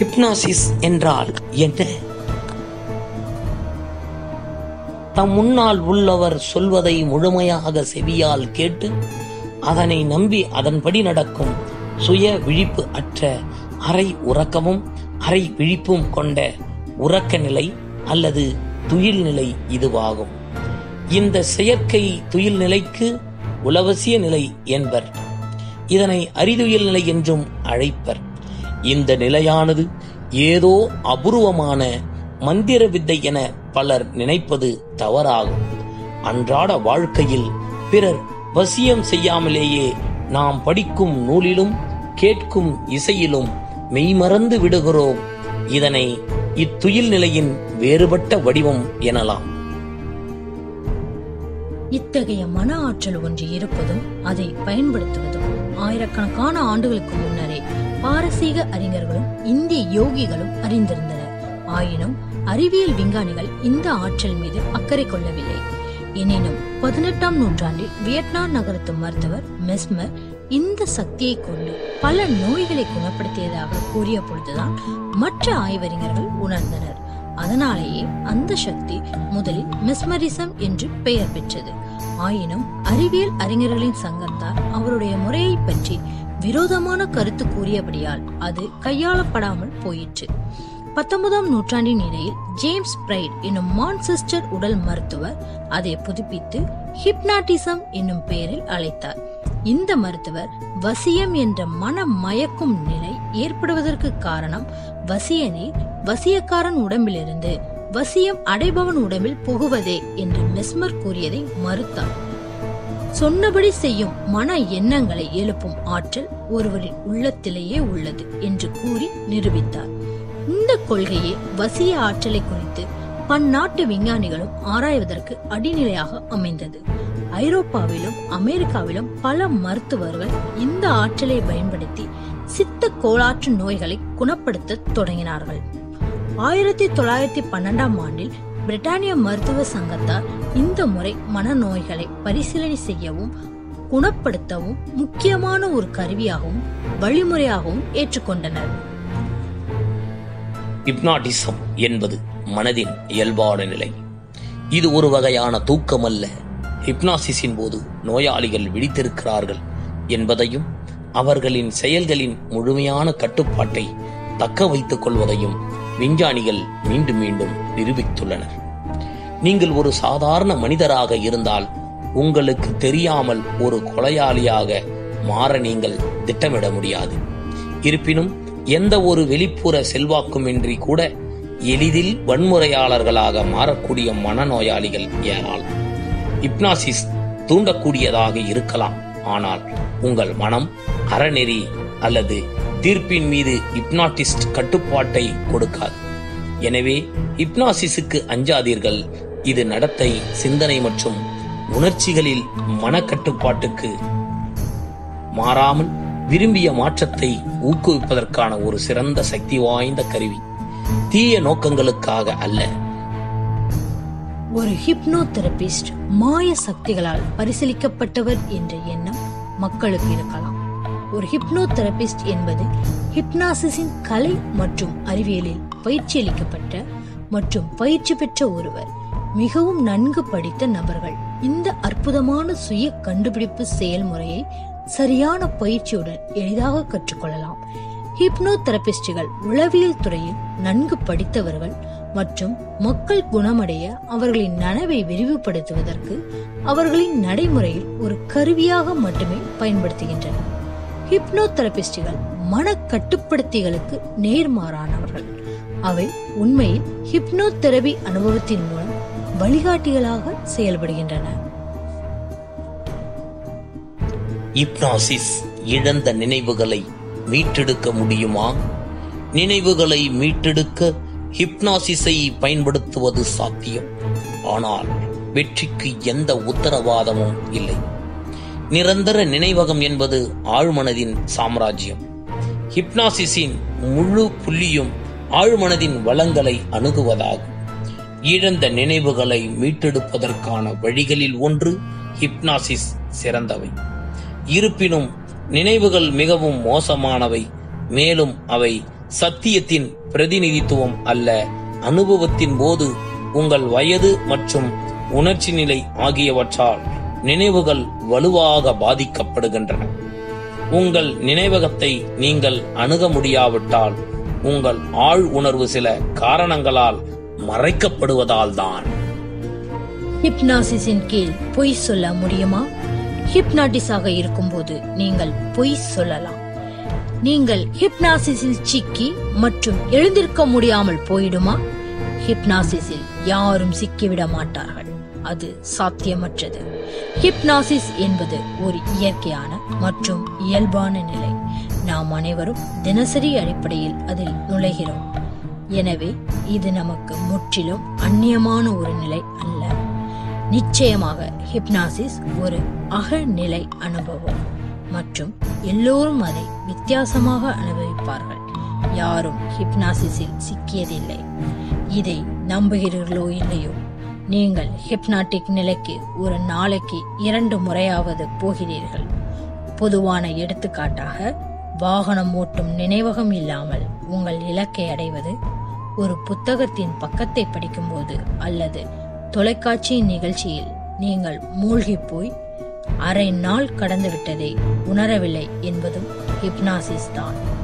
hypnosis என்றால் என்ன தம் முன்னால் உள்ளவர் சொல்வதை முழுமையாக செவியால் கேட்டு அதனை நம்பி அதன்படி நடக்கும் சுய விழிப்பு அற்ற அரை உறக்கமும் அரை விழிப்பும் கொண்ட உறக்க நிலை அல்லது துயில் நிலை இதுவாகும் இந்த செயற்கை துயில் நிலைக்கு உலவசிய நிலை என்பர் இதனை அறிதுயில் நிலை என்றும் அழைப்பர் இந்த நிலையானது ஏதோ அபூர்வமான மந்திர வித்தை என பலர் நினைப்பது தவறாகும் அன்றாட வாழ்க்கையில் பிறர் வசியம் செய்யாமலேயே நாம் படிக்கும் நூலிலும் கேட்கும் இசையிலும் மெய்மறந்து விடுகிறோம் இதனை இத்துயில் நிலையின் வேறுபட்ட வடிவம் எனலாம் இத்தகைய மன ஆற்றல் ஒன்று இருப்பதும் அதை பயன்படுத்துவதும் ஆயிரக்கணக்கான ஆண்டுகளுக்கு முன்னரே பாரசீக அறிஞர்களும் இந்திய யோகிகளும் அறிந்திருந்தனர் ஆயினும் அறிவியல் விஞ்ஞானிகள் இந்த ஆற்றல் மீது அக்கறை கொள்ளவில்லை எனினும் பதினெட்டாம் நூற்றாண்டில் வியட்நாம் நகரத்து மருத்துவர் மெஸ்மர் இந்த சக்தியை கொண்டு பல நோய்களை குணப்படுத்தியதாக கூறிய பொழுதுதான் மற்ற ஆய்வறிஞர்கள் உணர்ந்தனர் அதனாலேயே அந்த சக்தி முதலில் மெஸ்மரிசம் என்று பெயர் பெற்றது ஆயினும் அறிவியல் அறிஞர்களின் சங்கத்தார் அவருடைய முறையை பற்றி விரோதமான கருத்து கூறியபடியால் அது கையாளப்படாமல் போயிற்று பத்தொன்பதாம் நூற்றாண்டின் இடையில் ஜேம்ஸ் பிரைட் என்னும் மான்செஸ்டர் உடல் மருத்துவர் அதை புதுப்பித்து ஹிப்னாட்டிசம் என்னும் பெயரில் அழைத்தார் இந்த மருத்துவர் வசியம் என்ற மன மயக்கும் நிலை ஏற்படுவதற்கு காரணம் வசிய நீர் வசியக்காரன் உடம்பிலிருந்து வசியம் அடைபவன் உடம்பில் புகுவதே என்று மெஸ்மர் கூறியதை மறுத்தார் சொன்னபடி செய்யும் மன எண்ணங்களை எழுப்பும் ஆற்றல் ஒருவரின் உள்ளத்திலேயே உள்ளது என்று கூறி நிரூபித்தார் இந்த கொள்கையே வசிய ஆற்றலை குறித்து பன்னாட்டு விஞ்ஞானிகளும் ஆராய்வதற்கு அடிநிலையாக அமைந்தது ஐரோப்பாவிலும் அமெரிக்காவிலும் பல மருத்துவர்கள் இந்த ஆற்றலை பயன்படுத்தி சித்த கோளாற்று நோய்களை குணப்படுத்த தொடங்கினார்கள் ஆயிரத்தி தொள்ளாயிரத்தி பன்னெண்டாம் ஆண்டில் பிரிட்டானிய மருத்துவ சங்கத்தார் இந்த முறை மனநோய்களை பரிசீலனை செய்யவும் குணப்படுத்தவும் முக்கியமான ஒரு கருவியாகவும் வழிமுறையாகவும் ஏற்றுக்கொண்டனர் ஹிப்னாட்டிசம் என்பது மனதின் இயல்பான நிலை இது ஒரு வகையான தூக்கம் அல்ல ஹிப்னாசிஸின் போது நோயாளிகள் விழித்திருக்கிறார்கள் என்பதையும் அவர்களின் செயல்களின் முழுமையான கட்டுப்பாட்டை தக்க வைத்துக் கொள்வதையும் விஞ்ஞானிகள் மீண்டும் மீண்டும் நிரூபித்துள்ளனர் நீங்கள் ஒரு சாதாரண மனிதராக இருந்தால் உங்களுக்கு தெரியாமல் ஒரு கொலையாளியாக மாற நீங்கள் திட்டமிட முடியாது இருப்பினும் எந்த ஒரு வெளிப்புற செல்வாக்குமின்றி கூட எளிதில் வன்முறையாளர்களாக மாறக்கூடிய மனநோயாளிகள் ஏராளம் ஹிப்னாசிஸ் தூண்டக்கூடியதாக இருக்கலாம் ஆனால் உங்கள் மனம் அறநெறி அல்லது தீர்ப்பின் மீது ஹிப்னாட்டிஸ்ட் கட்டுப்பாட்டை கொடுக்காது எனவே ஹிப்னாசிஸுக்கு அஞ்சாதீர்கள் இது நடத்தை சிந்தனை மற்றும் உணர்ச்சிகளில் மனக்கட்டுப்பாட்டுக்கு மாறாமல் விரும்பிய மாற்றத்தை ஊக்குவிப்பதற்கான ஒரு சிறந்த சக்தி வாய்ந்த கருவி தீய நோக்கங்களுக்காக அல்ல ஒரு ஹிப்னோ தெரபிஸ்ட் மாய சக்திகளால் பரிசீலிக்கப்பட்டவர் என்ற எண்ணம் மக்களுக்கு இருக்கலாம் ஒரு ஹிப்னோ தெரபிஸ்ட் என்பது ஹிப்னாசிஸின் கலை மற்றும் அறிவியலில் பயிற்சி அளிக்கப்பட்ட மற்றும் பயிற்சி பெற்ற ஒருவர் மிகவும் நன்கு படித்த நபர்கள் இந்த அற்புதமான சுய கண்டுபிடிப்பு செயல்முறையை சரியான பயிற்சியுடன் எளிதாக கற்றுக்கொள்ளலாம் ஹிப்னோ தெரபிஸ்டுகள் உளவியல் துறையில் நன்கு படித்தவர்கள் மற்றும் மக்கள் குணமடைய அவர்களின் நனவை விரிவுபடுத்துவதற்கு அவர்களின் நடைமுறையில் ஒரு கருவியாக மட்டுமே பயன்படுத்துகின்றனர் ஹிப்னோ தெரபிஸ்டுகள் மன கட்டுப்படுத்திகளுக்கு நேர்மாறானவர்கள் அவை உண்மையில் ஹிப்னோ தெரபி அனுபவத்தின் மூலம் வழிகாட்டிகளாக செயல்படுகின்றன ஹிப்னாசிஸ் இழந்த நினைவுகளை மீட்டெடுக்க முடியுமா நினைவுகளை மீட்டெடுக்க ஹிப்னாசிஸை பயன்படுத்துவது சாத்தியம் ஆனால் வெற்றிக்கு எந்த உத்தரவாதமும் இல்லை நிரந்தர நினைவகம் என்பது ஆழ்மனதின் சாம்ராஜ்யம் ஹிப்னாசிஸின் முழு புள்ளியும் ஆழ்மனதின் வளங்களை அணுகுவதாகும் இழந்த நினைவுகளை மீட்டெடுப்பதற்கான வழிகளில் ஒன்று ஹிப்னாசிஸ் சிறந்தவை இருப்பினும் நினைவுகள் மிகவும் மோசமானவை மேலும் அவை சத்தியத்தின் பிரதிநிதித்துவம் அல்ல அனுபவத்தின் போது உங்கள் வயது மற்றும் உணர்ச்சி நிலை ஆகியவற்றால் நினைவுகள் வலுவாக பாதிக்கப்படுகின்றன உங்கள் நினைவகத்தை நீங்கள் அணுக முடியாவிட்டால் உங்கள் ஆழ் உணர்வு சில காரணங்களால் மறைக்கப்படுவதால் தான் ஹிப்னாசிஸின் கீழ் பொய் சொல்ல முடியுமா ஹிப்னாட்டிஸாக இருக்கும்போது நீங்கள் பொய் சொல்லலாம் நீங்கள் ஹிப்னாசிஸில் சிக்கி மற்றும் எழுந்திருக்க முடியாமல் போயிடுமா ஹிப்னாசிஸில் யாரும் சிக்கிவிட மாட்டார்கள் அது சாத்தியமற்றது ஹிப்னாசிஸ் என்பது ஒரு இயற்கையான மற்றும் இயல்பான நிலை நாம் அனைவரும் தினசரி அடிப்படையில் அதில் நுழைகிறோம் எனவே இது நமக்கு முற்றிலும் அந்நியமான ஒரு நிலை அல்ல நிச்சயமாக ஹிப்னாசிஸ் ஒரு அகநிலை அனுபவம் மற்றும் எல்லோரும் அதை வித்தியாசமாக அனுபவிப்பார்கள் யாரும் ஹிப்னாசிஸில் சிக்கியதில்லை இதை நம்புகிறீர்களோ இல்லையோ நீங்கள் ஹிப்னாட்டிக் நிலைக்கு ஒரு நாளைக்கு இரண்டு முறையாவது போகிறீர்கள் பொதுவான எடுத்துக்காட்டாக வாகனம் ஓட்டும் நினைவகம் இல்லாமல் உங்கள் இலக்கை அடைவது ஒரு புத்தகத்தின் பக்கத்தை படிக்கும்போது அல்லது தொலைக்காட்சி நிகழ்ச்சியில் நீங்கள் மூழ்கி போய் அரை நாள் கடந்து விட்டதை உணரவில்லை என்பதும் ஹிப்னாசிஸ் தான்